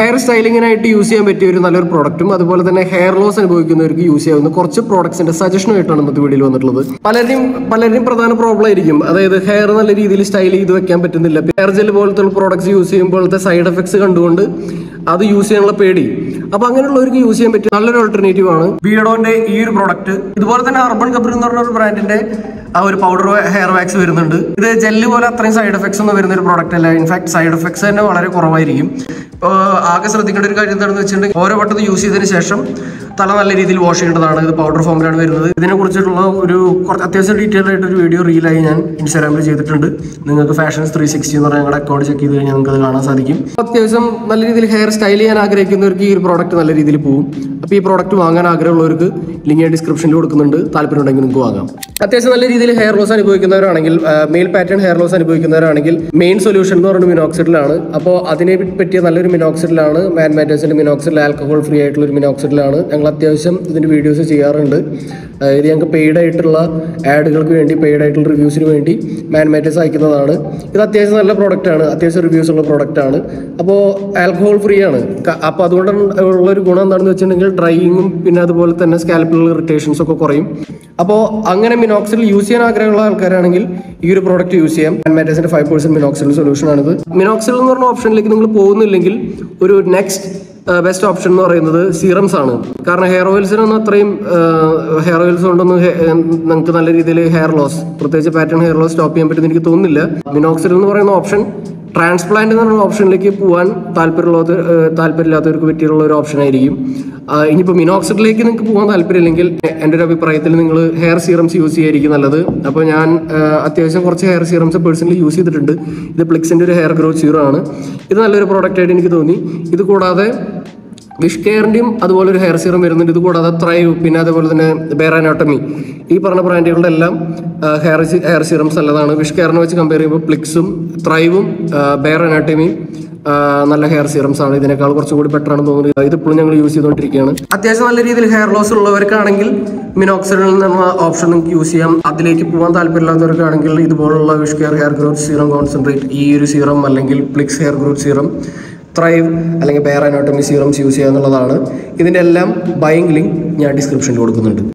hair സ്റ്റൈലിങ്ങിനായിട്ട് use ചെയ്യാൻ പറ്റിയ ഒരു നല്ലൊരു പ്രോഡക്റ്റും അതുപോലെ തന്നെ ഹെയർ ലോസ് അനുഭവിക്കുന്നവർക്ക് യൂസ് ചെയ്യാവുന്ന കുറച്ച് പ്രോഡക്ട്സിന്റെ സജഷനുമായിട്ടാണ് ഇന്നത്തെ വീഡിയോയിൽ വന്നിട്ടുള്ളത് പലരും പലരും പ്രധാന പ്രോബ്ലം ആയിരിക്കും അതായത് ഹെയർ നല്ല രീതിയിൽ സ്റ്റൈൽ ചെയ്ത് വെക്കാൻ പറ്റുന്നില്ല ഹെയർ ജെൽ പോലത്തെ പ്രോഡക്ട്സ് യൂസ് ചെയ്യുമ്പോഴത്തെ സൈഡ് എഫക്ട്സ് കണ്ടുകൊണ്ട് അത് യൂസ് ചെയ്യാനുള്ള പേടി അപ്പൊ അങ്ങനെയുള്ളവർക്ക് യൂസ് ചെയ്യാൻ പറ്റിയ നല്ലൊരു ഓൾട്ടർനേറ്റീവ് ആണ് ബിയഡോന്റെ ഈ ഒരു പ്രോഡക്റ്റ് ഇതുപോലെ തന്നെ അർബൻ കബ്രി എന്ന് പറഞ്ഞ ഒരു ബ്രാൻഡിന്റെ ആ ഒരു പൗഡർ ഹെയർ വാക്സ് വരുന്നുണ്ട് ഇത് ജെല്ല് പോലെ അത്രയും സൈഡ് എഫക്ട്സ് ഒന്നും വരുന്ന ഒരു പ്രോഡക്റ്റ് അല്ല ഇൻഫാക്ട് സൈഡ് എഫക്ട്സ് തന്നെ വളരെ കുറവായിരിക്കും ഇപ്പോൾ ആകെ ശ്രദ്ധിക്കേണ്ട ഒരു കാര്യം എന്താണെന്ന് വെച്ചിട്ടുണ്ടെങ്കിൽ ഓരോ വട്ടം യൂസ് ചെയ്തതിന് ശേഷം തല നല്ല രീതിയിൽ വാഷ് ചെയ്യേണ്ടതാണ് ഇത് പൗഡർ ഫോമിലാണ് വരുന്നത് ഇതിനെ കുറിച്ചിട്ടുള്ള ഒരു കുറച്ച് അത്യാവശ്യം ഡീറ്റെയിൽ ആയിട്ട് ഒരു വീഡിയോ റീലായി ഞാൻ ഇൻസ്റ്റാഗ്രാമിൽ ചെയ്തിട്ടുണ്ട് നിങ്ങൾക്ക് ഫാഷൻസ് ത്രീ സിക്സ്റ്റി എന്ന് പറഞ്ഞ ഞങ്ങളുടെ അക്കൗണ്ട് ചെക്ക് ചെയ്ത് കഴിഞ്ഞാൽ നിങ്ങൾക്ക് അത് കാണാൻ സാധിക്കും അത്യാവശ്യം നല്ല രീതിയിൽ ഹെയർ സ്റ്റൈൽ ചെയ്യാൻ ആഗ്രഹിക്കുന്നവർക്ക് ഈ ഒരു പ്രോഡക്റ്റ് നല്ല രീതിയിൽ പോകും അപ്പോൾ ഈ പ്രോഡക്റ്റ് വാങ്ങാൻ ആഗ്രഹമുള്ളവർക്ക് ലിങ്ക് ഞാൻ ഡിസ്ക്രിപ്ഷനിൽ കൊടുക്കുന്നുണ്ട് താല്പര്യം ഉണ്ടെങ്കിൽ നിങ്ങൾക്ക് വാങ്ങാം അത്യാവശ്യം നല്ല രീതിയിൽ ഹെയർ ലോസ് അനുഭവിക്കുന്നവരാണെങ്കിൽ മെയിൽ പാറ്റേൺ ഹെയർ ലോസ് അനുഭവിക്കുന്നവരാണെങ്കിൽ മെയിൻ സൊല്യൂഷൻ എന്ന് പറയുന്നത് മിനോക്സിഡിലാണ് അപ്പോൾ അതിനെ പറ്റിയ നല്ലൊരു മിനോക്സിഡിലാണ് മാൻ മാറ്റേഴ്സിൻ്റെ മിനോക്സിഡിൽ ആൽക്കഹോൾ ഫ്രീ ആയിട്ടുള്ള ഒരു മിനോക്സിഡിലാണ് ഞങ്ങൾ അത്യാവശ്യം ഇതിൻ്റെ വീഡിയോസ് ചെയ്യാറുണ്ട് ആ, ഇത് ഞങ്ങൾക്ക് പെയ്ഡ് ആയിട്ടുള്ള ആഡുകൾക്ക് വേണ്ടി പെയ്ഡ് ആയിട്ടുള്ള റിവ്യൂസിന് വേണ്ടി മാൻ മാറ്റേഴ്സ് അയക്കുന്നതാണ് ഇത് അത്യാവശ്യം നല്ല പ്രോഡക്റ്റ് ആണ് അത്യാവശ്യം റിവ്യൂസ് ഉള്ള പ്രോഡക്റ്റ് ആണ് അപ്പോൾ ആൽക്കഹോൾ ഫ്രീ ആണ് അപ്പോൾ അതുകൊണ്ട് ഉള്ള ഒരു ഗുണം എന്താണെന്ന് വെച്ചിട്ടുണ്ടെങ്കിൽ ഡ്രൈയിങ്ങും പിന്നെ അതുപോലെ തന്നെ സ്കാൽപ്പിലുള്ള ഇറിറ്റേഷൻസ് ഒക്കെ കുറയും അപ്പോൾ അങ്ങനെ മിനോക്സിൽ യൂസ് ചെയ്യാൻ ആഗ്രഹമുള്ള ആൾക്കാരാണെങ്കിൽ ഈ ഒരു പ്രോഡക്റ്റ് യൂസ് ചെയ്യാം മാറ്റേഴ്സിന്റെ ഫൈവ് പെർസെന്റ് മിനോക്സിൽ സൊല്യൂഷൻ ആണിത് മിനോക്സിൽ എന്ന് പറഞ്ഞ ഓപ്ഷനിലേക്ക് നിങ്ങൾ പോകുന്നില്ലെങ്കിൽ ഒരു നെക്സ്റ്റ് ബെസ്റ്റ് ഓപ്ഷൻ എന്ന് പറയുന്നത് സീറംസ് ആണ് കാരണം ഹെയർ ഓയിൽസിനൊന്നും അത്രയും ഹെയർ ഓയിൽസ് കൊണ്ടൊന്നും നിങ്ങൾക്ക് നല്ല രീതിയിൽ ഹെയർ ലോസ് പ്രത്യേകിച്ച് പാറ്റേൺ ഹെയർ ലോസ് സ്റ്റോപ്പ് ചെയ്യാൻ പറ്റുമെന്ന് എനിക്ക് തോന്നുന്നില്ല മിനോക്സിൽ എന്ന് പറയുന്ന ഓപ്ഷൻ ട്രാൻസ്പ്ലാന്റ് എന്ന് പറയുന്ന ഓപ്ഷനിലേക്ക് പോകാൻ താല്പര്യമുള്ളത് താല്പര്യമില്ലാത്തവർക്ക് പറ്റിയുള്ള ഒരു ഓപ്ഷൻ ആയിരിക്കും ആ, ഇനിയിപ്പോൾ മിനോക്സിഡിലേക്ക് നിങ്ങൾക്ക് പോകാൻ താല്പര്യമില്ലെങ്കിൽ എൻ്റെ ഒരു അഭിപ്രായത്തിൽ നിങ്ങൾ ഹെയർ സീറംസ് യൂസ് ചെയ്യായിരിക്കും നല്ലത് അപ്പോൾ ഞാൻ ആ, അത്യാവശ്യം കുറച്ച് ഹെയർ സീറംസ് പേഴ്സണലി യൂസ് ചെയ്തിട്ടുണ്ട് ഇത് പ്ലിക്സിൻ്റെ ഒരു ഹെയർ ഗ്രോത്ത് സീറോ ആണ് ഇത് നല്ലൊരു പ്രോഡക്റ്റ് ആയിട്ട് എനിക്ക് തോന്നി ഇത് കൂടാതെ വിഷ് കെയറിൻ്റെയും അതുപോലെ ഒരു ഹെയർ സീറം വരുന്നുണ്ട് ഇത് കൂടാതെ ത്രൈവ് പിന്നെ അതുപോലെ തന്നെ ബെയർ അനോട്ടമി ഈ പറഞ്ഞ ബ്രാൻഡുകളുടെ എല്ലാം ഹെയർ ഹെയർ സീറംസ് നല്ലതാണ് വിഷ് കെയറിനെ വെച്ച് കമ്പയർ ചെയ്യുമ്പോൾ പ്ലിക്സും ത്രൈവും ബെയർ അനോട്ടമിയും നല്ല ഹെയർ സീറംസ് ആണ് ഇതിനേക്കാൾ കുറച്ചുകൂടി ബെറ്റർ ആണെന്ന് തോന്നുന്നത് ഇതിപ്പോഴും ഞങ്ങൾ യൂസ് ചെയ്തുകൊണ്ടിരിക്കുകയാണ് അത്യാവശ്യം നല്ല രീതിയിൽ ഹെയർ ലോസ് ഉള്ളവർക്കാണെങ്കിൽ മിനോക്സിഡിൽ നിന്നുള്ള ഓപ്ഷൻ നിങ്ങൾക്ക് യൂസ് ചെയ്യാം അതിലേക്ക് പോകാൻ താല്പര്യമില്ലാത്തവർക്കാണെങ്കിൽ ഇതുപോലുള്ള Wish Care hair growth serum concentrate ഈ ഒരു സീറം അല്ലെങ്കിൽ Plix hair growth serum thrive അല്ലെങ്കിൽ ബെയർ അനോട്ടമി സീറംസ് യൂസ് ചെയ്യുക എന്നുള്ളതാണ് ഇതിൻ്റെ എല്ലാം ബൈങ് ലിങ്ക് ഞാൻ ഡിസ്ക്രിപ്ഷനിൽ കൊടുക്കുന്നുണ്ട്